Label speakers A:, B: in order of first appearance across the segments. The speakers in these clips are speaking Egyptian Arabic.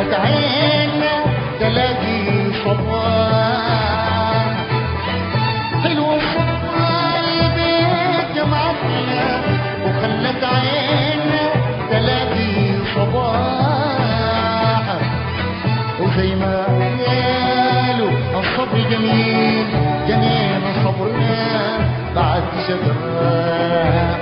A: خلت عيننا تلاقي صباح حلو البيت معطلة وخلت عيننا تلاقي صباح وزي ما قالوا الصبر جميل جميل صبرنا بعد شجرة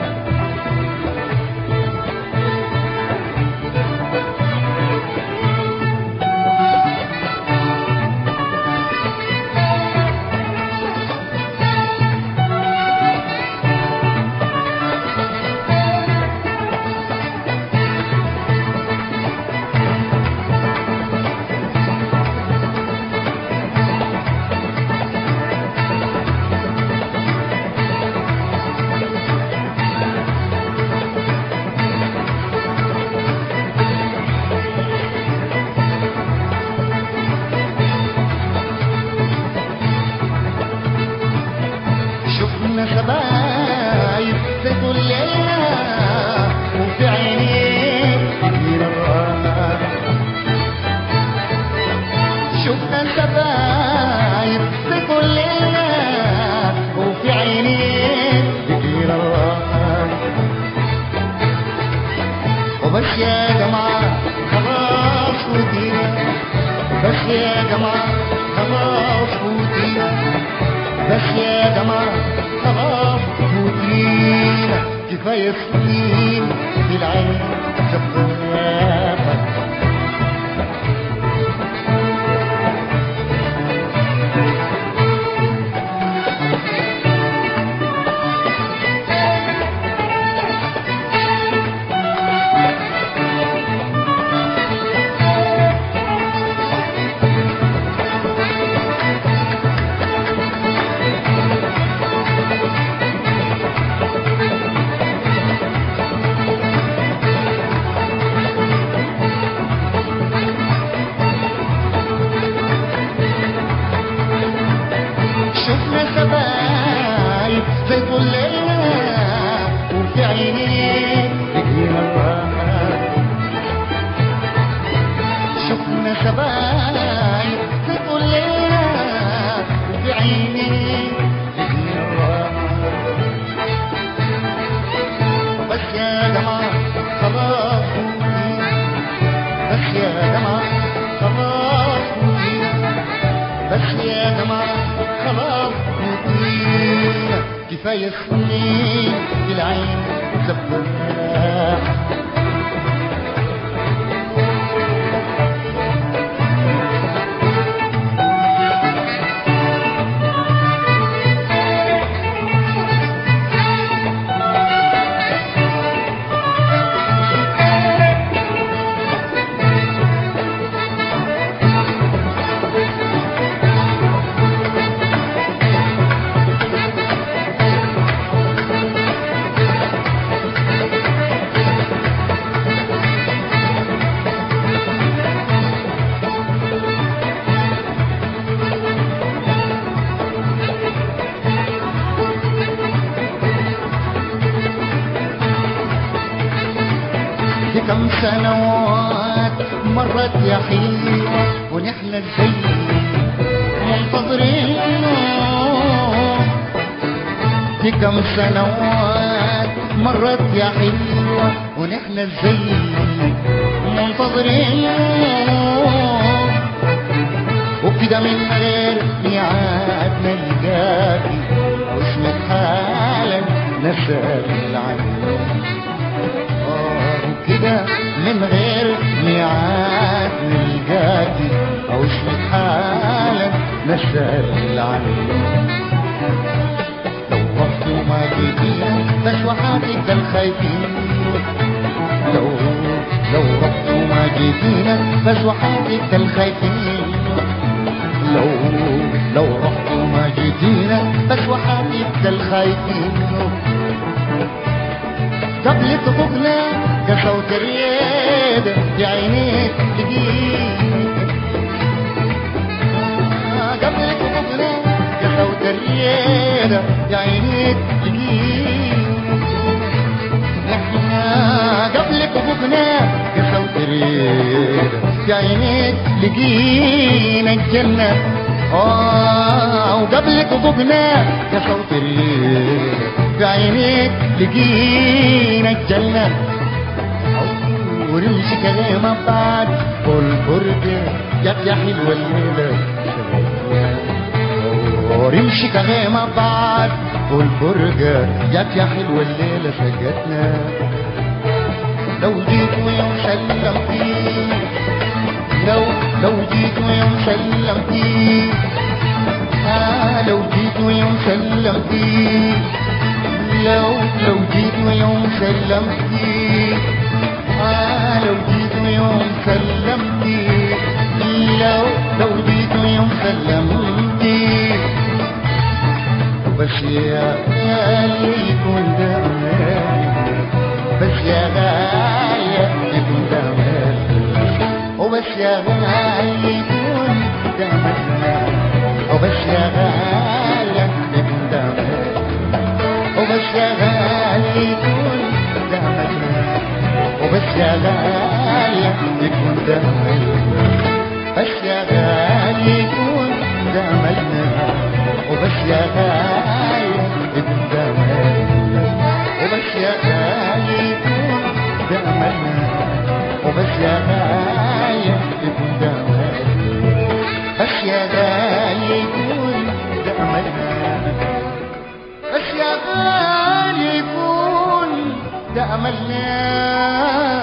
A: شفنا سبايب في كل ليلة وفي عينيك كتير الراحة شفنا سبايب في كل ليلة وفي عينيك كتير الراحة وبس يا جماعة خلاص ودينا بس يا جماعة خلاص ودينا بس يا جماعة خلاص فوتينا كفاية سنين في العين شفافة شفنا سبايب في كل ليلة وفي عينيك تجينا الراحة شفنا سبايب في كل ليلة وفي عينيك تجينا الراحة بس يا جماعة خلاص ودينا بس يا جماعة خلاص ودينا بس يا جماعة خلاص ودينا كفاية سنين في العين زباح في كم سنوات مرت يا حلوة ونحن ازاي منتظرينه في كم سنوات مرت يا حلوة ونحن ازاي منتظرينه وكده من غير ميعاد نلقاكي واسمك حالا نسأل عنك كده من غير ميعاد نلقاكي او اسمك حالا نسأل عنك لو رحت وما جيتينا تشوحاتك ده الخايفين لو لو رحت وما جيتينا تشوحاتك ده الخايفين لو لو رحت وما جيتينا تشوحاتك ده الخايفين قبل تطقنا كصوت الريادة في عينيك لقيت آه، قبل تطقنا كصوت الريادة في عينيك لقيت احنا قبل تطقنا كصوت الريادة في عينيك لقينا الجنة آه وقبلك ضبنا يا صوت الريح في عينيك لقينا الجنة ونمشي كلامة بعد والبرجة جت يا حلوة الليلة ونمشي كلامة بعد والبرجة جت يا حلوة الليلة سجتنا لو جيت ويوم سلمتي لو لو جيت ويوم سلمتي آه لو جيت ويوم سلمتي لو لو جيت ويوم سلمتي آه لو جيت ويوم سلمتي لو لو جيت ويوم سلمتي بس يا غالي يكون ده أماني بس يا غالي يكون ده أماني وبس يا غالي يكون ده أماني وبس يا غالي يكون ده أماني وبس يا غالي يكون ده أماني وبس يا غالي يكون ده أماني بس يا غالي يكون ده أملنا وبس يا غالي يكون ده أملنا وبس يا غالي يكون ده أملنا وبس يا غالي يكون ده أملنا بس يا غالي يكون ده أملنا بس يا غالي يكون ده أملنا